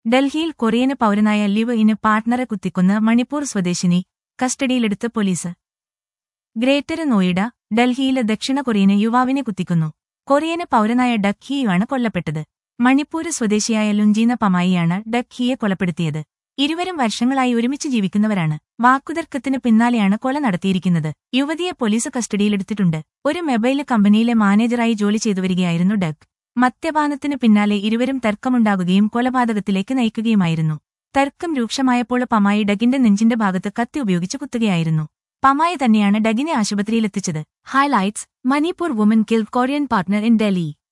ഡൽഹിയിൽ Korean പൗരനായ live ഇന് പാർട്ട്ണറെ കുത്തിക്കൊന്ന് മണിപ്പൂർ സ്വദേശിനി കസ്റ്റഡിയിലെടുത്ത് പോലീസ് ഗ്രേറ്റർ നോയിഡ ഡൽഹിയിലെ ദക്ഷിണ കൊറിയന് യുവാവിനെ കുത്തിക്കുന്നു കൊറിയന് പൗരനായ ഡക് ഹിയുമാണ് കൊല്ലപ്പെട്ടത് മണിപ്പൂര് സ്വദേശിയായ ലുഞ്ചീന പമായിയാണ് ഡക് ഹിയെ കൊലപ്പെടുത്തിയത് ഇരുവരും വർഷങ്ങളായി ഒരുമിച്ച് ജീവിക്കുന്നവരാണ് വാക്കുതർക്കത്തിന് പിന്നാലെയാണ് കൊല നടത്തിയിരിക്കുന്നത് യുവതിയെ പോലീസ് കസ്റ്റഡിയിലെടുത്തിട്ടുണ്ട് ഒരു മൊബൈൽ കമ്പനിയിലെ മാനേജറായി ജോലി ചെയ്തുവരികയായിരുന്നു ഡക് മദ്യപാനത്തിന് പിന്നാലെ ഇരുവരും തർക്കമുണ്ടാകുകയും കൊലപാതകത്തിലേക്ക് നയിക്കുകയുമായിരുന്നു തർക്കം രൂക്ഷമായപ്പോൾ പമായി ഡഗിന്റെ നെഞ്ചിന്റെ ഭാഗത്ത് കത്തി ഉപയോഗിച്ച് കുത്തുകയായിരുന്നു പമായി തന്നെയാണ് ഡഗിനെ ആശുപത്രിയിലെത്തിച്ചത് highlights Manipur woman kill Korean partner in Delhi